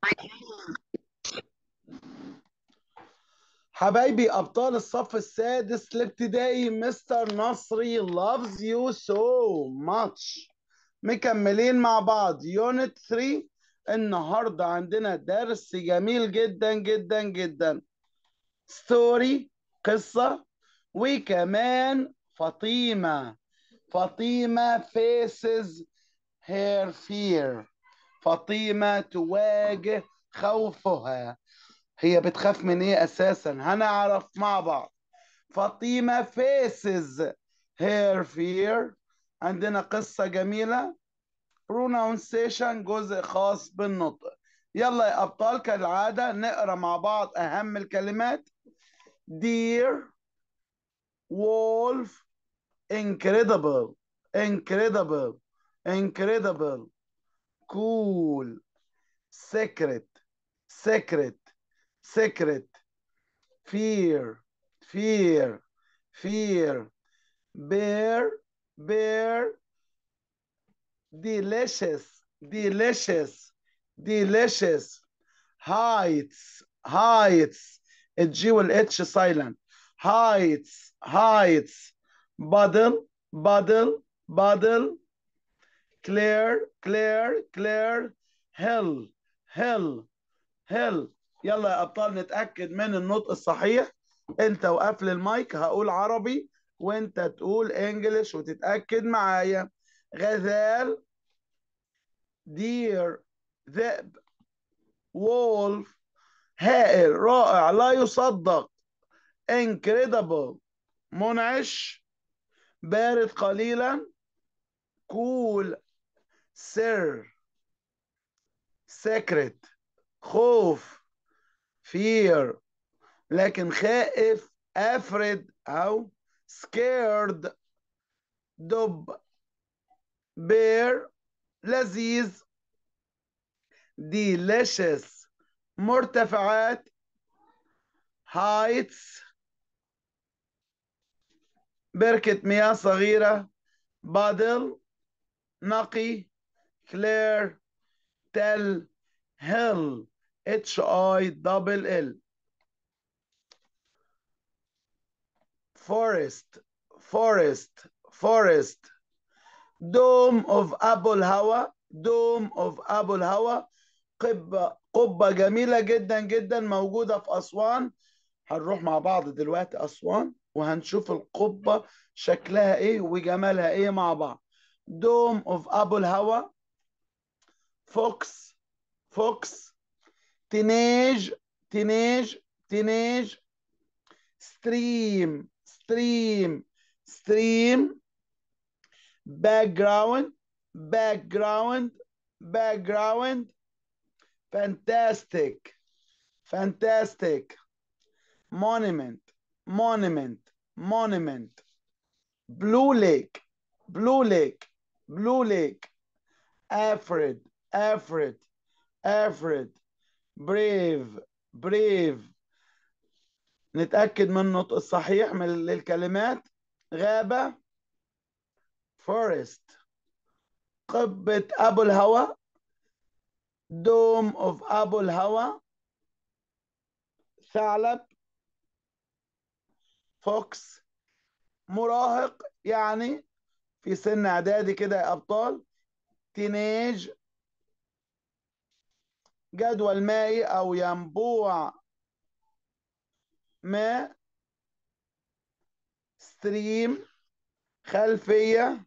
حبايبي أبطال الصف السادس الابتدائي مستر نصري loves you so much مكملين مع بعض يونت 3 النهاردة عندنا درس جميل جدا جدا جدا ستوري قصة وكمان فاطمة فاطمة faces her fear فاطمة تواجه خوفها هي بتخاف من ايه اساسا هنعرف مع بعض فاطمة faces her fear عندنا قصة جميلة pronunciation جزء خاص بالنطق يلا يا أبطال كالعادة نقرأ مع بعض أهم الكلمات dear wolf incredible incredible incredible cool secret secret secret fear fear fear bear bear delicious delicious delicious heights heights الجي والاتش silent heights heights bottle bottle bottle clear clear clear hill hill hill يلا يا ابطال نتاكد من النطق الصحيح انت وقفل المايك هقول عربي وانت تقول انجلش وتتاكد معايا غزال دير ذئب وولف هائل رائع لا يصدق incredible منعش بارد قليلا كول سر سكرت خوف fear لكن خائف افرد او scared دب bear لذيذ delicious مرتفعات heights بركة مياه صغيرة بادل نقي clear تل hill H I double L forest forest forest dome of apple هوا dome of apple هوا قبة قبة جميلة جدا جدا موجودة في أسوان هنروح مع بعض دلوقتي أسوان وهنشوف القبة شكلها إيه وجمالها إيه مع بعض دوم اوف ابل هوا فوكس فوكس تينيج تينيج تينيج ستريم ستريم ستريم باك جراوند باك جراوند باك جراوند fantastic fantastic monument monument monument blue lake blue lake blue lake Alfred Alfred Alfred brave brave نتأكد من النطق الصحيح من الكلمات غابة forest قبة أبو الهوى دوم اوف أبو الهوى ثعلب فوكس مراهق يعني في سن اعدادي كده يا ابطال تينيج جدول مائي او ينبوع ماء ستريم خلفيه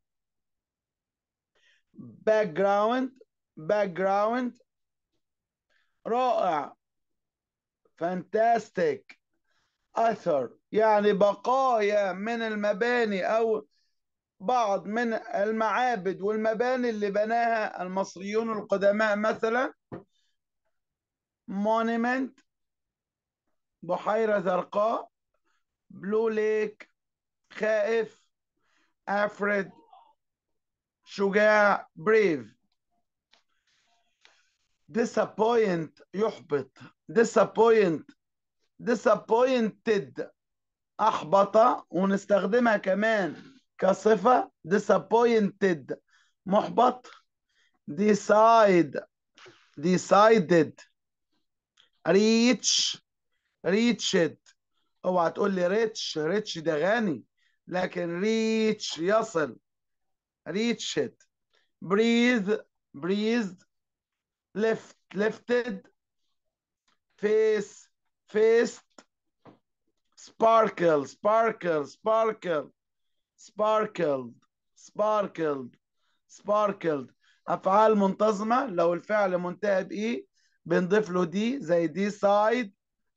باك جراوند باك جراوند رائع فانتاستيك اثر يعني بقايا من المباني او بعض من المعابد والمباني اللي بناها المصريون القدماء مثلا مونيمنت بحيرة زرقاء بلو ليك خائف افريد شجاع بريف disappoint يحبط disappoint disappointed أحبط ونستخدمها كمان كصفة disappointed محبط decide decided reach reached اوعى تقول لي ريتش ريتش ده غني لكن reach يصل reached breathe breathed lift lifted face faced sparkle sparkle sparkle sparkled sparkled sparkled افعال منتظمه لو الفعل منتهى بايه بنضيف له دي زي دي سايد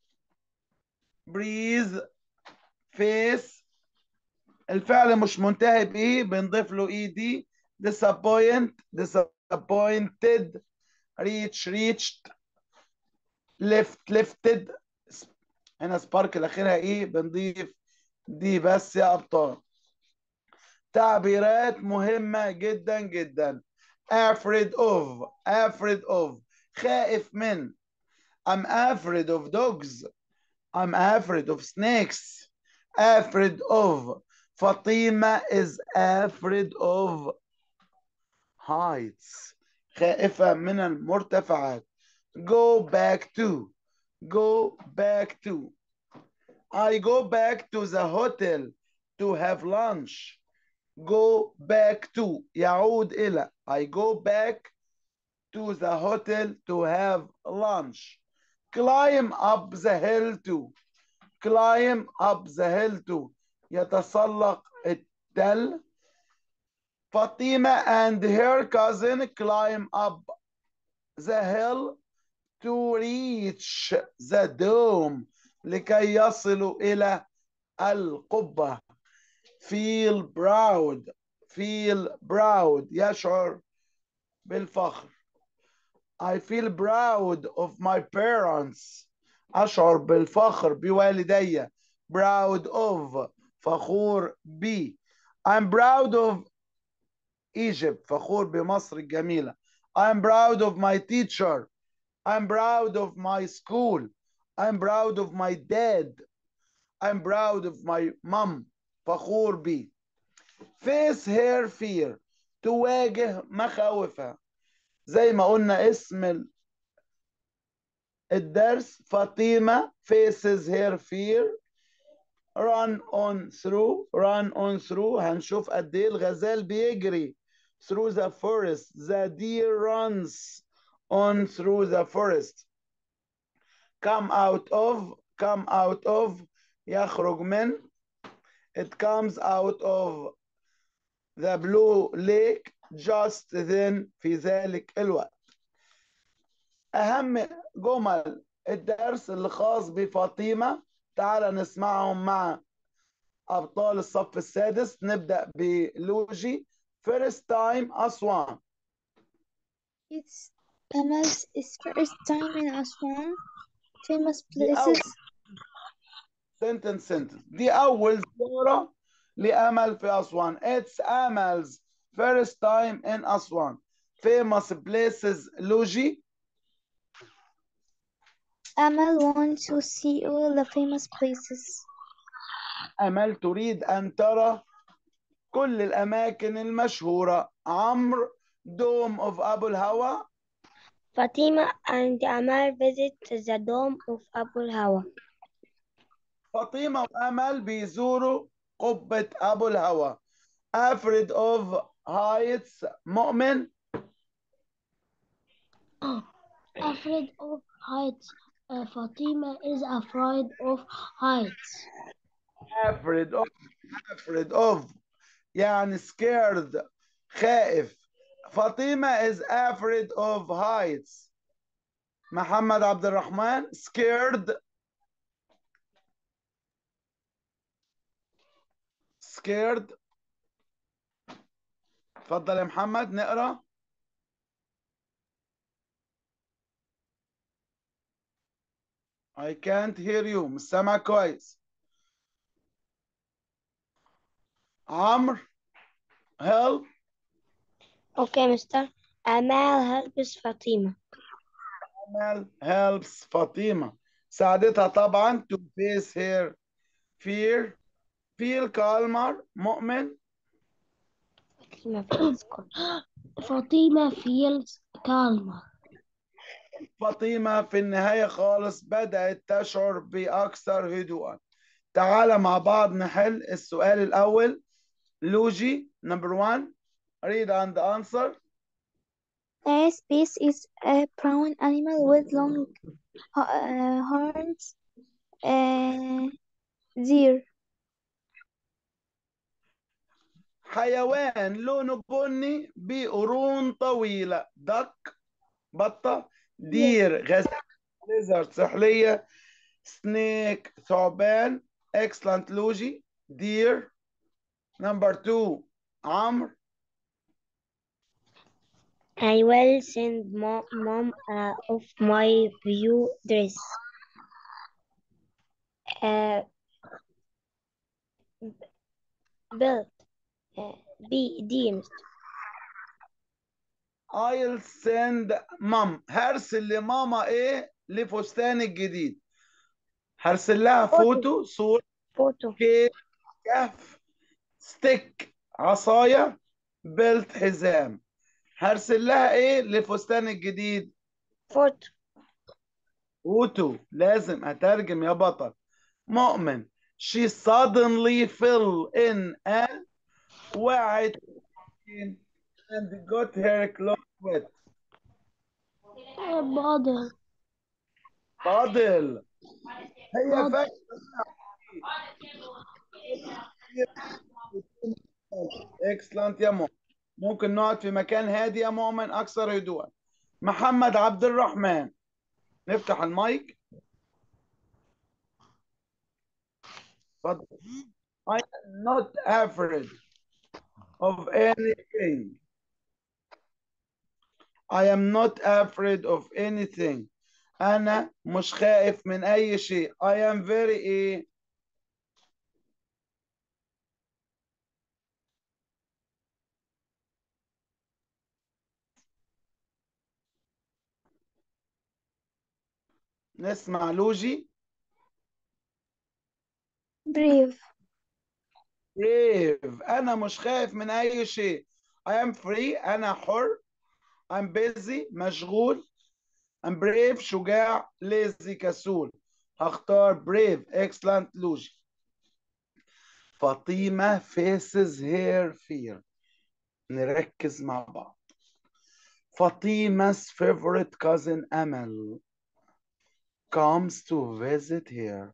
breathe face الفعل مش منتهي بايه بنضيف له اي دي disappoint disappointed reach reached left lifted هنا سباركل اخرها ايه بنضيف دي بس يا ابطال تعبيرات مهمة جدا جدا afraid of afraid of خائف من I'm afraid of dogs I'm afraid of snakes afraid of فاطمة is afraid of heights خائفة من المرتفعات go back to go back to I go back to the hotel to have lunch go back to يعود إلى I go back to the hotel to have lunch climb up the hill to climb up the hill to يتسلق التل Fatima and her cousin climb up the hill to reach the dome لكي يصلوا إلى القبة feel proud feel proud يشعر بالفخر I feel proud of my parents أشعر بالفخر بوالدي proud of فخور بي I'm proud of Egypt فخور بمصر الجميلة I'm proud of my teacher I'm proud of my school I'm proud of my dad I'm proud of my mom فخور بي face her fear تواجه مخاوفها زي ما قلنا اسم الدرس فاطمة faces her fear run on through run on through هنشوف قد ايه الغزال بيجري through the forest the deer runs on through the forest come out of come out of يخرج من it comes out of the blue lake just then في ذلك الوقت أهم جمل الدرس اللي خاص بفاطمة تعال نسمعهم مع أبطال الصف السادس نبدأ بلوجي first time أسوان It's Amal's is first time in Aswan. Famous دي أول places. sentence sentence دي أول زيارة لأمل في أسوان it's أمل's first time in أسوان famous places لوجي Amal wants to see all the famous places. أمل تريد أن ترى كل الأماكن المشهورة عمرو دوم أوف أبو الهوى Fatima and Amal visit the dome of Abu Hawa. فاطمة وأمل بيزوروا قبة أبو الهوى أفرد أوف هايتس مؤمن afraid of heights. Uh, Fatima is afraid of heights. أفرد أوف أفرد أوف يعني scared خائف فاطمة is afraid of heights محمد عبد الرحمن scared scared اتفضل يا محمد نقرا I can't hear you مش سامع كويس عمرو help Okay, Mr. Amal helps Fatima. Amal helps فاطمة ساعدتها طبعا to face her fear feel calmer مؤمن Fatima feels calm. Fatima feels calmer. فاطمة في النهاية خالص بدأت تشعر بأكثر هدوءا تعال مع بعض نحل السؤال الأول لوجي number one read and answer A space is a brown animal with long uh, horns. Uh, deer. حيوان لونه بني بقرون طويلة دك بطة دير غزال ليزرد سحلية سنيك ثعبان excellent لوجي دير number two عمرو I will send mom, mom uh, of my view dress. Uh, belt. Uh, be deemed. I'll send mom هرسل لماما ايه لفستان الجديد هرسل لها فوتو صورة Photo. كيك كهف ستيك عصاية بيلت حزام هرسل لها ايه لفستان الجديد Photo. فوتو لازم اترجم يا بطل مؤمن she suddenly fell in a وقعت and got her clothes wet بقدر فاضل هي فاضل. فاكرة اكسلنت يا مؤمن ممكن نقعد في مكان هادي يا مؤمن اكثر هدوءا محمد عبد الرحمن نفتح المايك اتفضل I am not afraid of anything I am not afraid of anything أنا مش خائف من أي شيء I am very إيه نسمع لوجي Brave. brave أنا مش خايف من أي شيء I am free أنا حر I'm busy مشغول I'm brave شجاع lazy كسول هختار brave excellent لوجي فاطمة faces her fear نركز مع بعض فاطمة favorite cousin أمل comes to visit her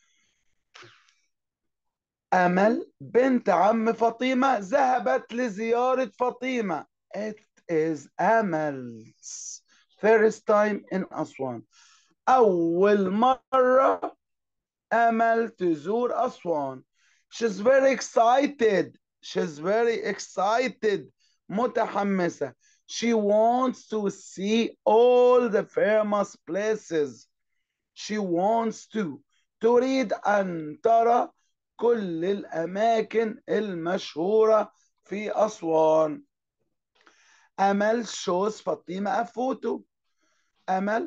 أمل بنت عم فاطمة ذهبت لزيارة فاطمة It is أمل's first time in أسوان أول مرة أمل تزور أسوان She's very excited She's very excited متحمسة She wants to see all the famous places She wants to تريد أن ترى كل الأماكن المشهورة في أسوان أمل shows فاطمة a photo أمل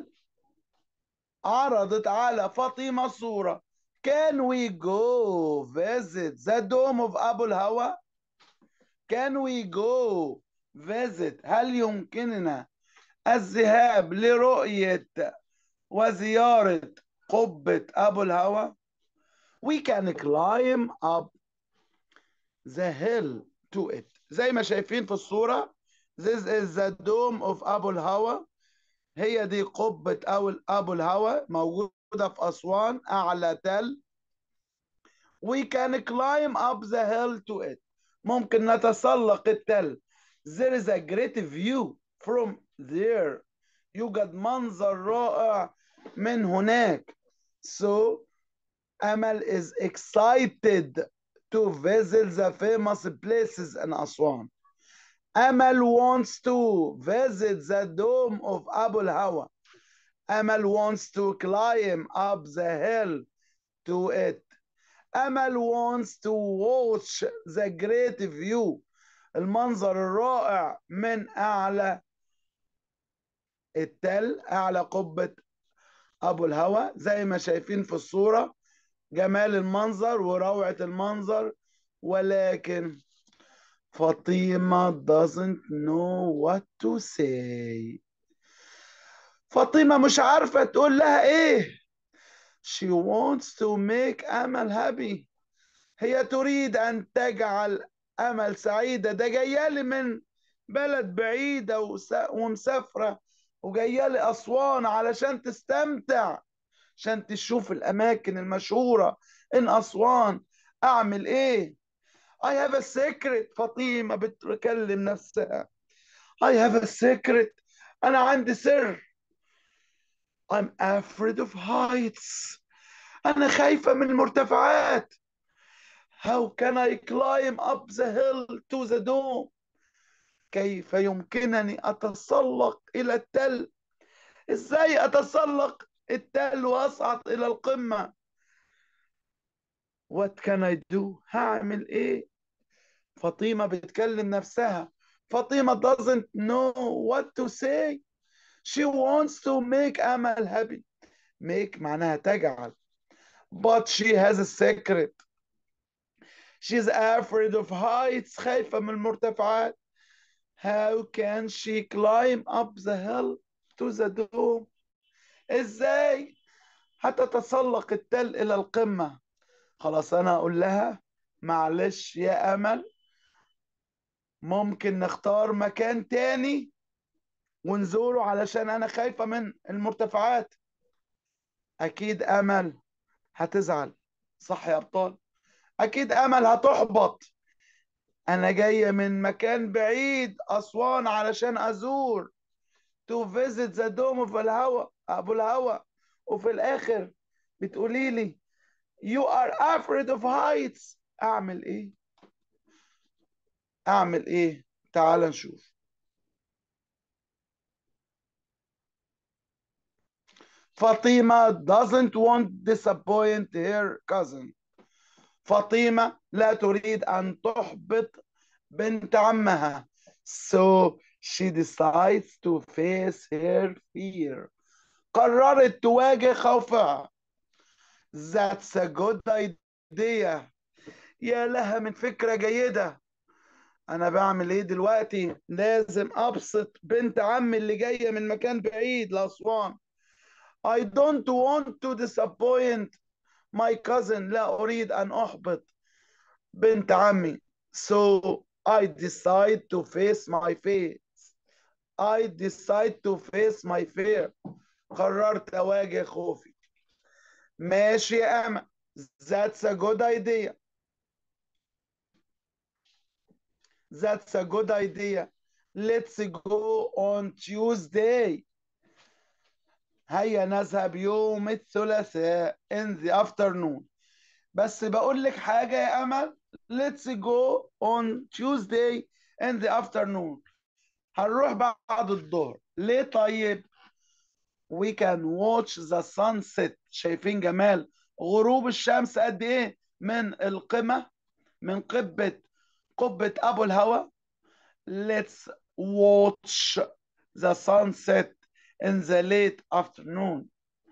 عرضت على فاطمة صورة Can we go visit the dome of أبو الهوى? Can we go visit هل يمكننا الذهاب لرؤية وزيارة قبة أبو الهوى؟ We can climb up the hill to it زي ما شايفين في الصورة This is the dome of أبو الهوى هي دي قبة أو أبو الهوى موجودة في أسوان أعلى تل We can climb up the hill to it ممكن نتسلق التل There is a great view from there يوجد منظر رائع من هناك So أمل is excited to visit the famous places in أسوان أمل wants to visit the dome of أبو الهوى أمل wants to climb up the hill to it أمل wants to watch the great view المنظر الرائع من أعلى التل أعلى قبة أبو الهوى زي ما شايفين في الصورة جمال المنظر وروعة المنظر ولكن فاطمة doesn't know what to say فاطمة مش عارفة تقول لها ايه she wants to make أمل happy هي تريد أن تجعل أمل سعيدة ده جاية لي من بلد بعيدة وس- ومسافرة وجاية لي أسوان علشان تستمتع عشان تشوف الأماكن المشهورة إن أسوان أعمل إيه I have a secret فاطمة بتكلم نفسها I have a secret أنا عندي سر I'm afraid of heights أنا خايفة من المرتفعات How can I climb up the hill to the dome كيف يمكنني أتسلق إلى التل إزاي أتسلق التل وأصعد إلى القمة What can I do هعمل إيه فاطمة بتكلم نفسها فاطمة doesn't know what to say she wants to make أمل happy make معناها تجعل but she has a secret she's afraid of heights خايفة من المرتفعات how can she climb up the hill to the dome ازاي هتتسلق التل الى القمة خلاص انا اقول لها معلش يا امل ممكن نختار مكان تاني ونزوره علشان انا خايفة من المرتفعات اكيد امل هتزعل صح يا ابطال اكيد امل هتحبط انا جاية من مكان بعيد اسوان علشان ازور to visit the dome of الهوا ابو الهوا وفي الاخر بتقولي لي you are afraid of heights اعمل ايه اعمل ايه تعال نشوف فاطمة doesn't want disappoint her cousin فاطمة لا تريد أن تحبط بنت عمها so she decides to face her fear قررت تواجه خوفها that's a good idea يا لها من فكرة جيدة أنا بعمل إيه دلوقتي لازم أبسط بنت عمي اللي جاية من مكان بعيد لأسوان I don't want to disappoint my cousin لا أريد أن أحبط بنت عمي so I decide to face my face I decide to face my fear قررت أواجه خوفي ماشي يا أما that's a good idea that's a good idea let's go on Tuesday هيا نذهب يوم الثلاثاء in the afternoon بس بقول لك حاجة يا أمل let's go on Tuesday in the afternoon هنروح بعد الظهر ليه طيب we can watch the sunset شايفين جمال غروب الشمس قد ايه من القمة من قبة قبة أبو الهوى let's watch the sunset in the late afternoon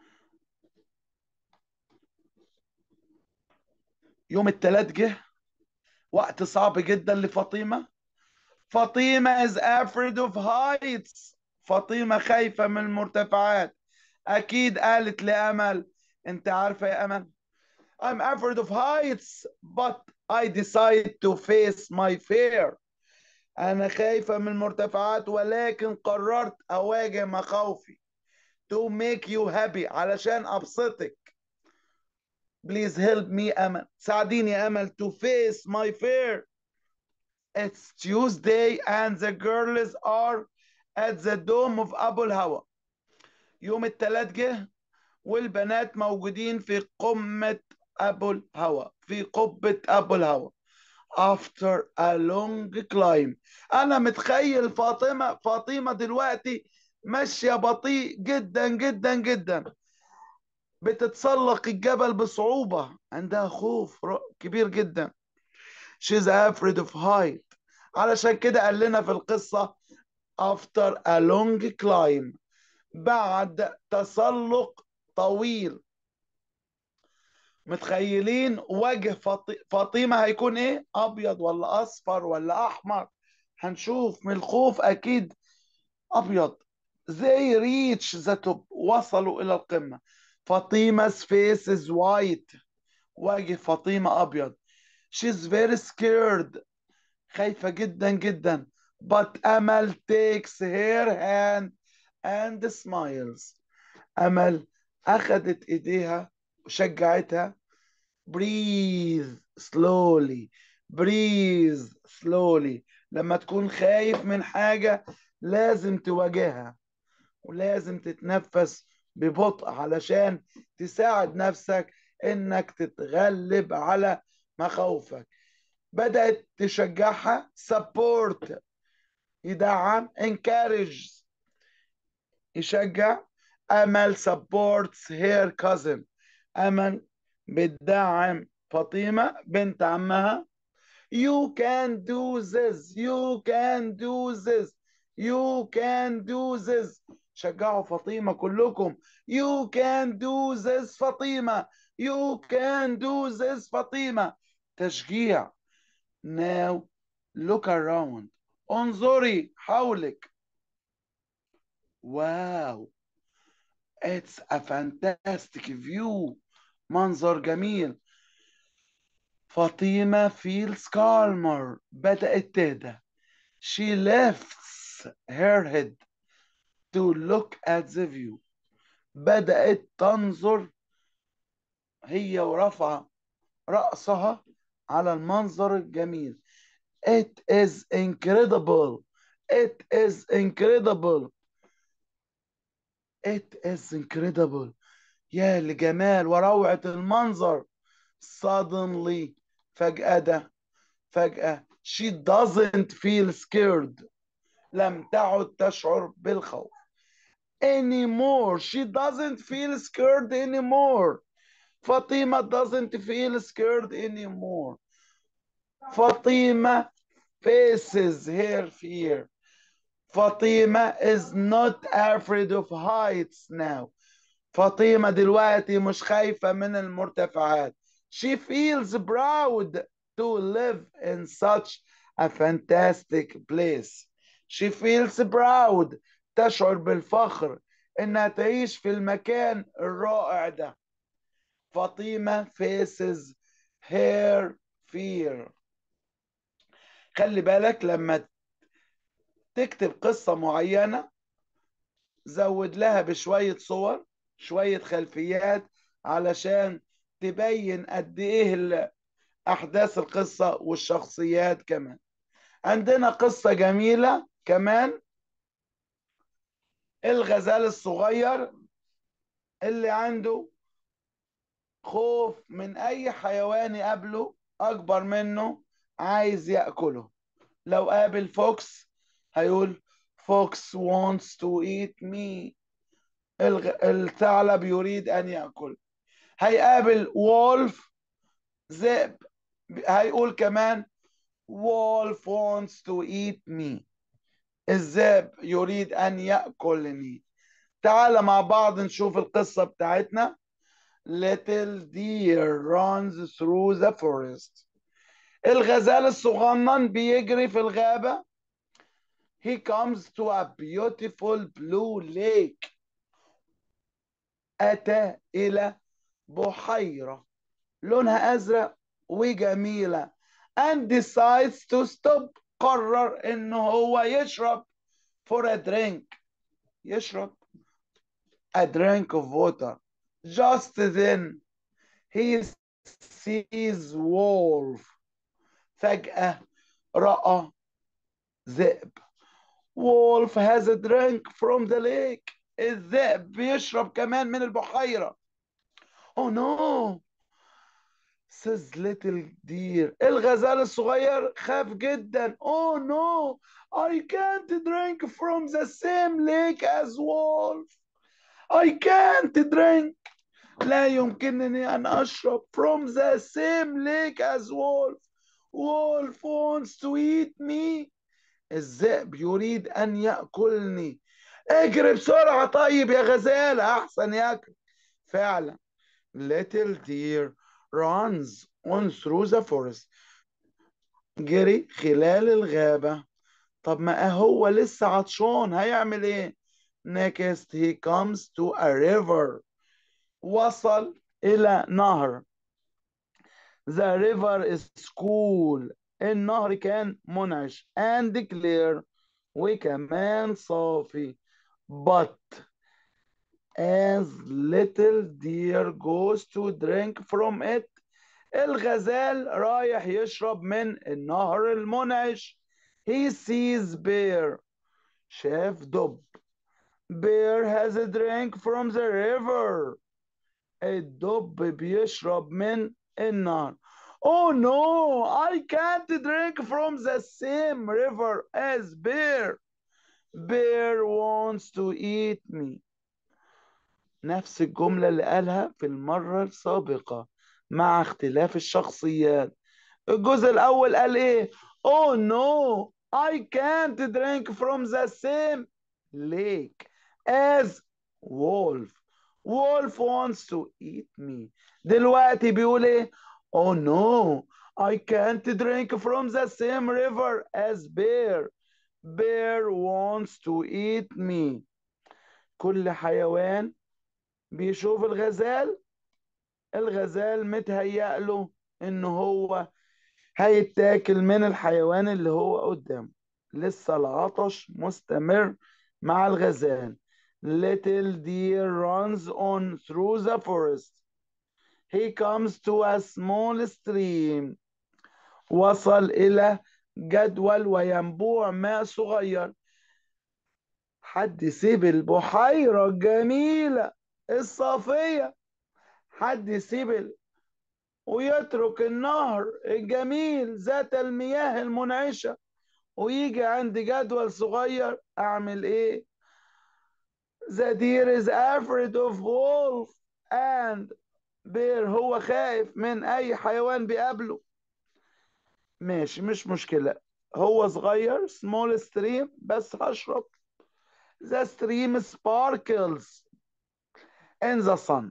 يوم الثلاث جه وقت صعب جدا لفاطمة فاطمة is afraid of heights فاطمة خايفة من المرتفعات أكيد قالت لأمل أنت عارفة يا أمل I'm afraid of heights but I decide to face my fear أنا خايفة من المرتفعات ولكن قررت أواجه مخاوفي to make you happy علشان أبسطك Please help me أمل ساعديني يا أمل to face my fear It's Tuesday and the girls are at the dome of أبو الهوى يوم التلات جه والبنات موجودين في قمة أبو الهوى في قبة أبو الهوى after a long climb أنا متخيل فاطمة فاطمة دلوقتي ماشية بطيء جدا جدا جدا بتتسلق الجبل بصعوبة عندها خوف ر- كبير جدا she's afraid of height علشان كده قال لنا في القصة after a long climb بعد تسلق طويل متخيلين وجه فاط- فاطمة هيكون ايه ابيض ولا اصفر ولا احمر هنشوف من الخوف اكيد ابيض they reach the top وصلوا إلى القمة فاطمة face is white وجه فاطمة أبيض she's very scared خايفة جدا جدا but أمل takes her hand and smiles أمل أخذت إيديها وشجعتها breathe slowly breathe slowly لما تكون خايف من حاجة لازم تواجهها ولازم تتنفس ببطء علشان تساعد نفسك انك تتغلب على مخاوفك بدأت تشجعها support يدعم encourage يشجع أمل supports her cousin أمل بتدعم فاطمة بنت عمها you can do this you can do this you can do this شجعوا فاطمة كلكم you can do this فاطمة you can do this فاطمة تشجيع now look around انظري حولك واو it's a fantastic view منظر جميل فاطمة feels calmer بدأت تهدى she lifts her head to look at the view بدأت تنظر هي ورفع رأسها على المنظر الجميل it is incredible it is incredible it is incredible يا لجمال وروعة المنظر suddenly فجأة ده فجأة she doesn't feel scared لم تعد تشعر بالخوف anymore she doesn't feel scared anymore فاطمة doesn't feel scared anymore فاطمة faces her fear فاطمة is not afraid of heights now فاطمة دلوقتي مش خايفة من المرتفعات she feels proud to live in such a fantastic place she feels proud تشعر بالفخر انها تعيش في المكان الرائع ده فاطمة faces her fear خلي بالك لما تكتب قصة معينة زود لها بشوية صور شوية خلفيات علشان تبين قد ايه احداث القصة والشخصيات كمان عندنا قصة جميلة كمان الغزال الصغير اللي عنده خوف من اي حيوان يقابله اكبر منه عايز ياكله لو قابل فوكس هيقول فوكس wants to eat me الثعلب يريد ان ياكل هيقابل وولف ذئب هيقول كمان wolf wants to eat me الذئب يريد أن يأكلني تعال مع بعض نشوف القصة بتاعتنا Little deer runs through the forest الغزال الصغنن بيجري في الغابة He comes to a beautiful blue lake أتى إلى بحيرة لونها أزرق وجميلة and decides to stop قرر إنه هو يشرب for a drink يشرب a drink of water just then he sees wolf فجأة رأى ذئب wolf has a drink from the lake الذئب بيشرب كمان من البحيرة oh no says little deer الغزال الصغير خاف جدا oh no I can't drink from the same lake as wolf I can't drink لا يمكنني أن أشرب from the same lake as wolf wolf wants to eat me الذئب يريد أن يأكلني اجري بسرعة طيب يا غزال أحسن ياكل فعلا little deer runs on through the forest جري خلال الغابة طب ما هو لسه عطشان هيعمل ايه next he comes to a river وصل إلى نهر the river is cool النهر كان منعش and clear وكمان صافي but as little deer goes to drink from it الغزال رايح يشرب من النهر المنعش he sees bear شاف دب bear has a drink from the river الدب بيشرب من النهر Oh no, I can't drink from the same river as bear. Bear wants to eat me. نفس الجملة اللي قالها في المرة السابقة مع اختلاف الشخصيات. الجزء الأول قال إيه؟ Oh no, I can't drink from the same lake as wolf. Wolf wants to eat me. دلوقتي بيقول إيه؟ Oh no, I can't drink from the same river as bear. Bear wants to eat me. كل حيوان بيشوف الغزال الغزال متهيأ له إن هو هيتاكل من الحيوان اللي هو قدامه لسه العطش مستمر مع الغزال Little deer runs on through the forest. He comes to a small stream. وصل إلى جدول وينبوع ماء صغير. حد يسيب البحيرة الجميلة الصافية. حد يسيب ال... ويترك النهر الجميل ذات المياه المنعشة ويجي عند جدول صغير أعمل إيه؟ The deer is afraid of wolf and bear هو خايف من أي حيوان بيقابله ماشي مش مشكلة هو صغير small stream بس هشرب The stream sparkles in the sun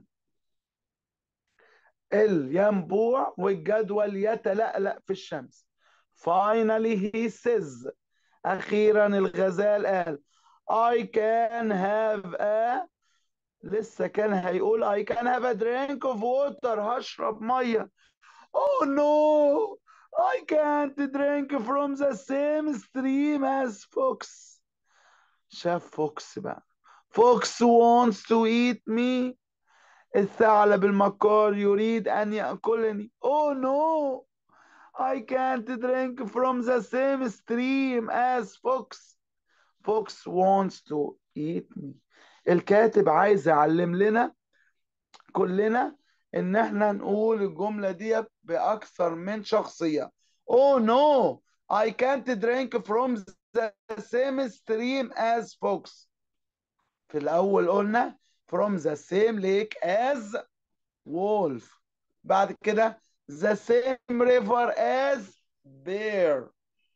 الينبوع والجدول يتلألأ في الشمس finally he says أخيرا الغزال قال I can have a لسه كان هيقول I can have a drink of water هشرب مية Oh no I can't drink from the same stream as fox شاف فوكس بقى Fox wants to eat me الثعلب المكار يريد أن يأكلني Oh no I can't drink from the same stream as fox Fox wants to eat me الكاتب عايز يعلم لنا كلنا ان احنا نقول الجملة دي بأكثر من شخصية Oh no I can't drink from the same stream as fox في الأول قلنا from the same lake as wolf بعد كده the same river as bear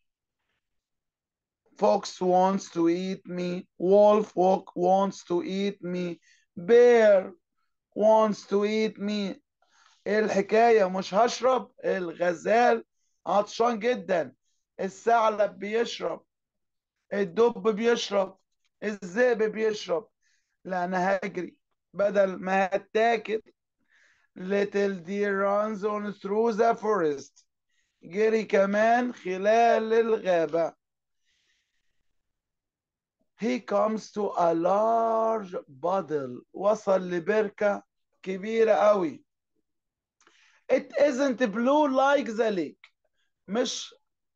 fox wants to eat me wolf wants to eat me bear wants to eat me ايه الحكاية مش هشرب الغزال عطشان جدا الثعلب بيشرب الدب بيشرب الذئب بيشرب لا انا هجري بدل ما هتاكل little deer runs on through the forest جري كمان خلال الغابة he comes to a large puddle وصل لبركة كبيرة قوي it isn't blue like the lake مش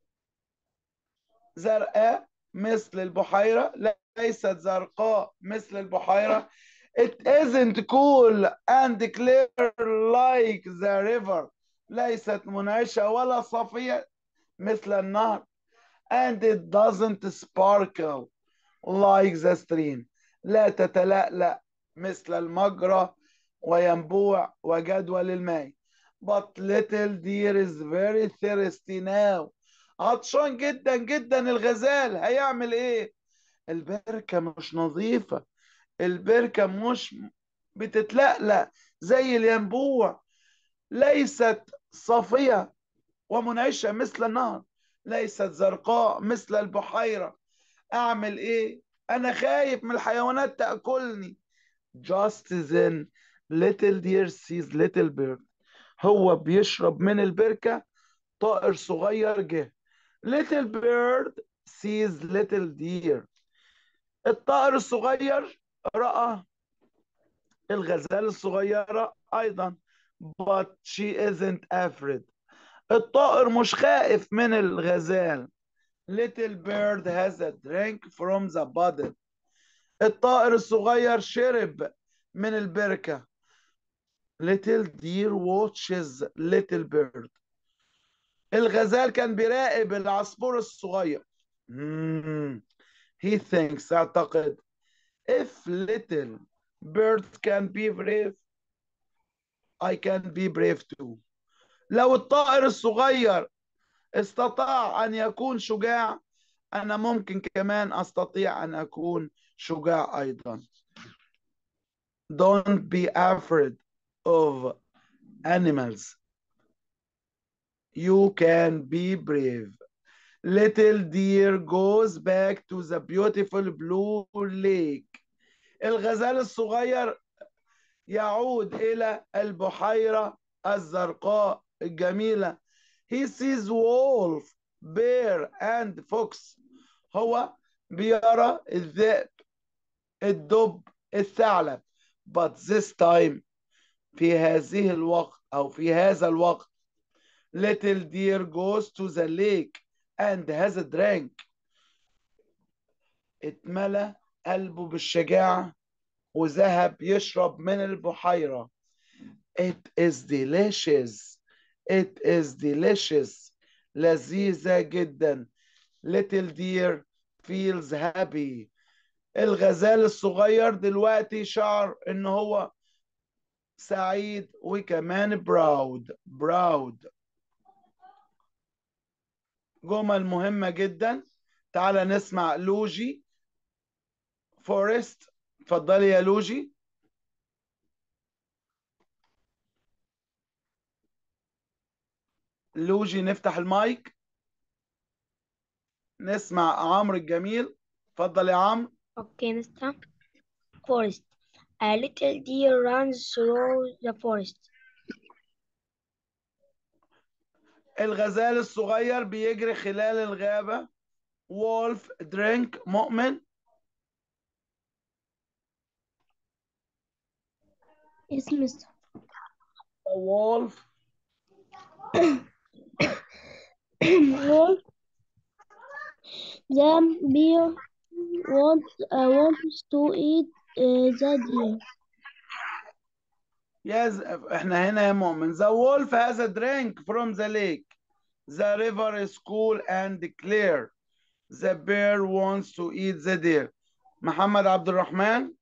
زرقاء مثل البحيرة ليست زرقاء مثل البحيرة It isn't cool and clear like the river. ليست منعشة ولا صافية مثل النهر. And it doesn't sparkle like the stream. لا تتلألأ مثل المجرى وينبوع وجدول الماء. But little deer is very thirsty now. عطشان جدا جدا الغزال هيعمل ايه؟ البركة مش نظيفة. البركة مش بتتلألأ زي الينبوع ليست صافية ومنعشة مثل النهر ليست زرقاء مثل البحيرة أعمل إيه؟ انا خايف من الحيوانات تاكلني just then little deer sees little bird هو بيشرب من البركة طائر صغير جه little bird sees little deer الطائر الصغير رأى الغزال الصغيرة أيضا but she isn't afraid الطائر مش خائف من الغزال little bird has a drink from the bottle الطائر الصغير شرب من البركة little deer watches little bird الغزال كان بيراقب العصفور الصغير Hmm. he thinks اعتقد if little bird can be brave I can be brave too لو الطائر الصغير استطاع أن يكون شجاع أنا ممكن كمان أستطيع أن أكون شجاع أيضا Don't be afraid of animals. You can be brave. Little deer goes back to the beautiful blue lake. الغزال الصغير يعود إلى البحيرة الزرقاء الجميلة. He sees wolf, bear and fox. هو بيرى الذئب الدب الثعلب but this time في هذه الوقت أو في هذا الوقت little deer goes to the lake and has a drink اتملى قلبه بالشجاعة وذهب يشرب من البحيرة it is delicious it is delicious لذيذة جدا little deer feels happy الغزال الصغير دلوقتي شعر ان هو سعيد وكمان براود براود جمل مهمة جدا تعال نسمع لوجي فورست اتفضلي يا لوجي لوجي نفتح المايك نسمع عمرو الجميل اتفضل يا عمرو Okay, Mr. Forest. A little deer runs through the forest. الغزال الصغير بيجري خلال الغابة وولف درينك مؤمن Yes, Mr. وولف Wolf. The bear want, uh, wants to eat uh, the deer. Yes, احنا هنا يا مؤمن. The wolf has a drink from the lake. The river is cool and clear. The bear wants to eat the deer. محمد عبد الرحمن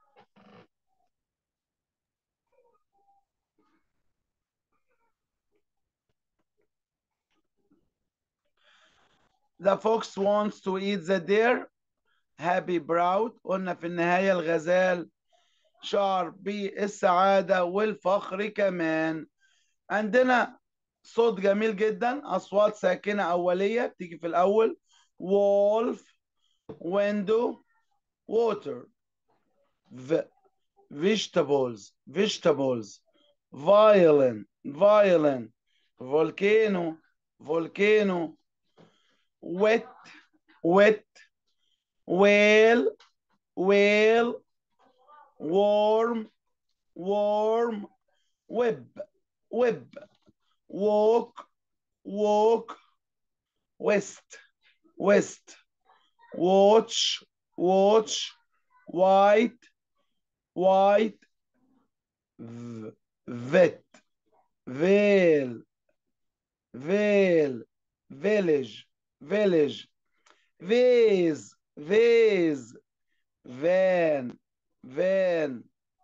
The fox wants to eat the deer. Happy proud. قلنا في النهاية الغزال شعر بالسعادة والفخر كمان. عندنا صوت جميل جدا أصوات ساكنة أولية بتيجي في الأول. Wolf, window, water. V vegetables, vegetables. Violin, violin. Volcano, volcano. Wet, wet. Whale, whale. Warm, warm. Web, web. Walk, walk. West, west. Watch, watch. White, white. V, vet, veil, veil. Village, village. Vase, vase. Van, van.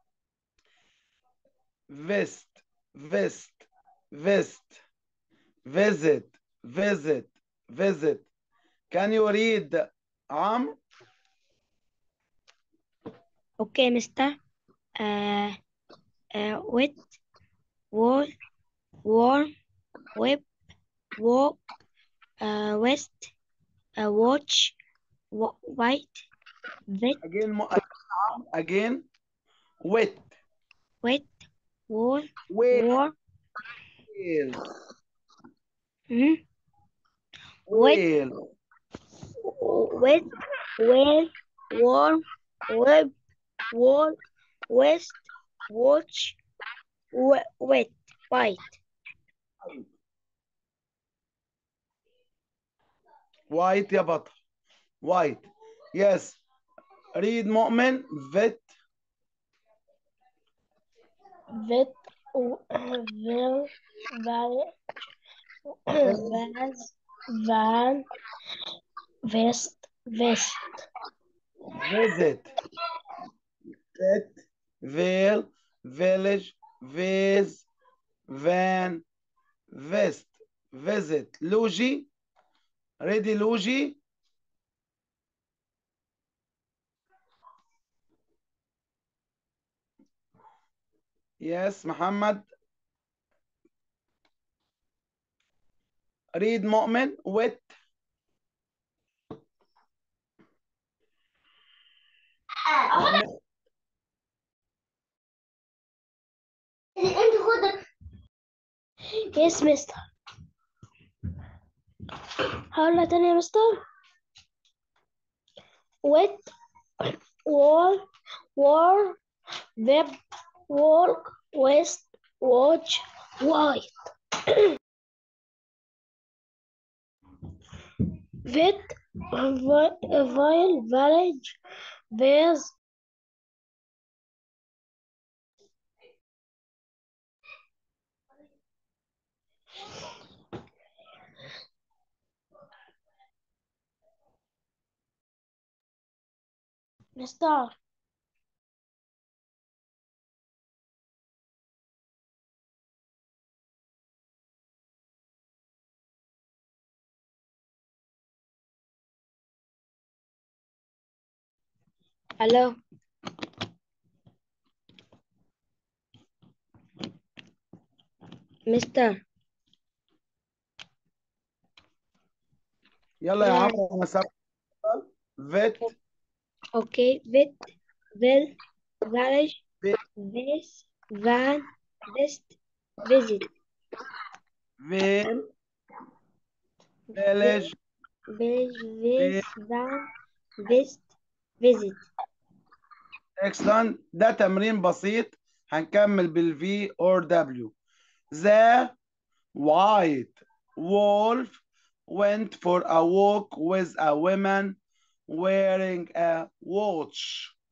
Vest, vest, vest. Visit, visit, visit. Can you read عمرو؟ Okay, Mr. Uh, uh, wet, wall, warm, whip, walk, uh, west, uh, watch, wa- white, vet, again م... again wet wet, wall, whale war, hmm, whale wet, well, warm, web, wall, west, watch, we- wet, white, وايت يا بطل وايت يس ريد مؤمن فيت vet, will, val, vans, van, vest, vest, visit fit veil village vase van vest visit لوجي ريدي لوجي يس محمد ريد مؤمن ويت Yes, mister. هقولها تاني يا مستر wet wall war web walk west watch white vet vi- vile village vase مستر hello, mister, يلا يا Yeah. عم انا سبت فيت okay, vet, will, village, Ve- vase, van, vest, visit, فيل فيلج village, vase, van, vest, visit, excellent ده تمرين بسيط هنكمل بالفي اور دبليو The white wolf went for a walk with a woman wearing a watch.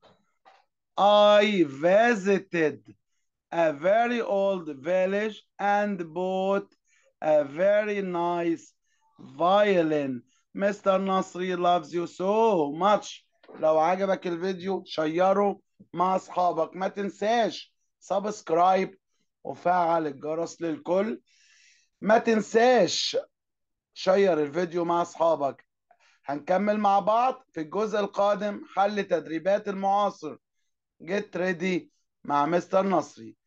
I visited a very old village and bought a very nice violin. Mr. Nasri loves you so much. لو عجبك الفيديو شيره مع اصحابك ما تنساش سبسكرايب وفعل الجرس للكل ما تنساش شير الفيديو مع اصحابك هنكمل مع بعض في الجزء القادم حل تدريبات المعاصر جيت ريدي مع مستر نصري